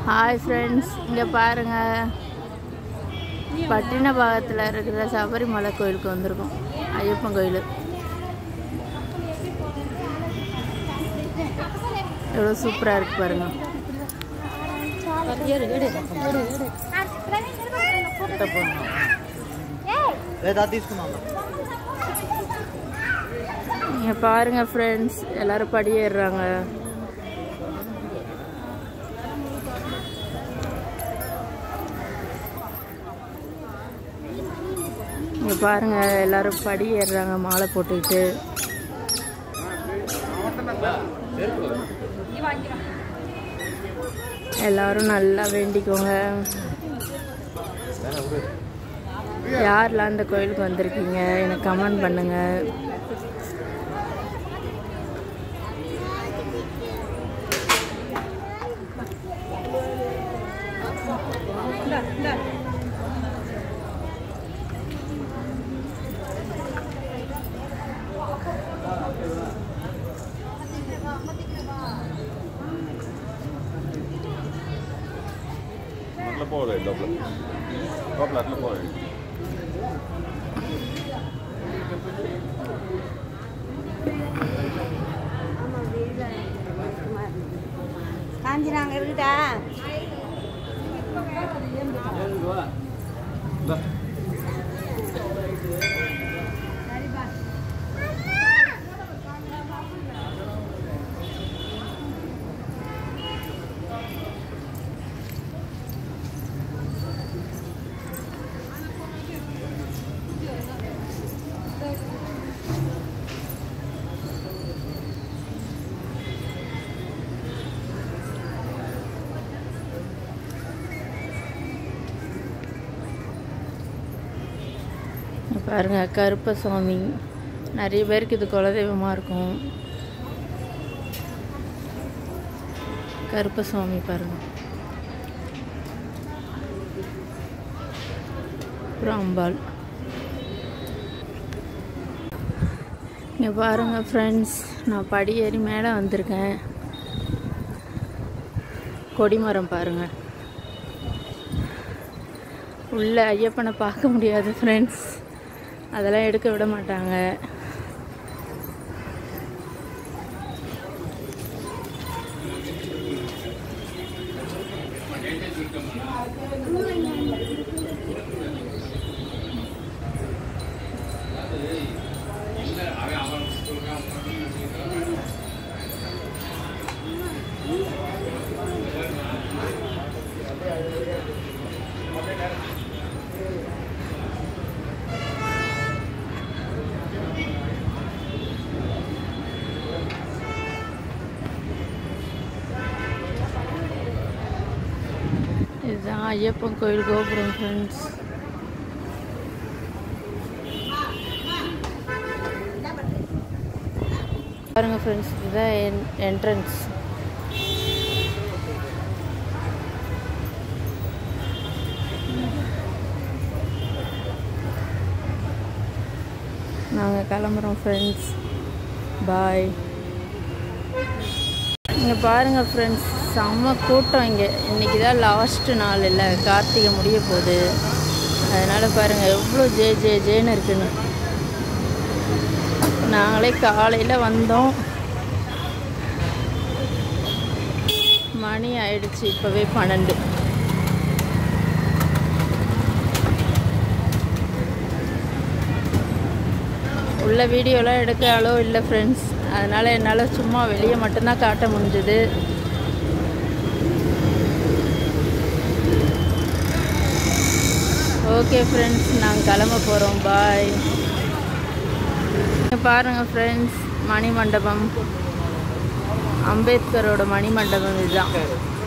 hi friends இங்கே பாருங்க பட்டினபாகத்தில் இருக்கிற சபரிமலை கோயிலுக்கு வந்திருக்கோம் ஐயப்பன் கோயில் எவ்வளோ சூப்பராக இருக்கு பாருங்க లేదా తీసుకున్నాను இங்கே பாருங்க ஃப்ரெண்ட்ஸ் எல்லாரும் படியேறுறாங்க இங்கே பாருங்க எல்லாரும் படி ஏறுறாங்க மாலை போட்டுக்கிட்டு எல்லாரும் நல்லா வேண்டிக்கோங்க யாரெல்லாம் இந்த கோயிலுக்கு வந்திருக்கீங்க எனக்கு கமெண்ட் பண்ணுங்க అట్లా పోలేదు లోపల లోపల అట్లా పోలేదు காஞ்சினாங்க இருக்குதா இங்க பாருங்க கருப்பசாமி நிறைய பேருக்கு இது குலதெய்வமாக இருக்கும் கருப்பசாமி பாருங்க அப்புறம் அம்பாள் இங்கே பாருங்க ஃப்ரெண்ட்ஸ் நான் படி ஏறி மேலே வந்திருக்கேன் கொடிமரம் பாருங்க உள்ள ஐயப்பனை பார்க்க முடியாது ஃப்ரெண்ட்ஸ் அதெல்லாம் எடுக்க விட மாட்டாங்க இதுதான் ஐயப்பன் கோயில் கோபுரம் ஃப்ரெண்ட்ஸ் பாருங்க ஃப்ரெண்ட்ஸ் இதுதான் என் என்ட்ரன்ஸ் நாங்கள் கிளம்புறோம் ஃப்ரெண்ட்ஸ் பாய் இங்கே பாருங்கள் ஃப்ரெண்ட்ஸ் செம்ம கூட்டம் இங்கே இன்றைக்கி தான் லாஸ்ட்டு நாள் இல்லை கார்த்திகை முடிய போகுது அதனால் பாருங்கள் எவ்வளோ ஜே ஜே ஜேன்னு இருக்குன்னு நாங்களே காலையில் வந்தோம் மணி ஆயிடுச்சு இப்போவே பன்னெண்டு உள்ள வீடியோலாம் எடுக்க அளவு இல்லை ஃப்ரெண்ட்ஸ் அதனால் என்னால் சும்மா வெளியே மட்டும்தான் காட்ட முடிஞ்சது ஓகே ஃப்ரெண்ட்ஸ் நாங்கள் கிளம்ப போகிறோம் பாய் பாருங்கள் ஃப்ரெண்ட்ஸ் மணி மண்டபம் அம்பேத்கரோட மணி மண்டபம் இதுதான்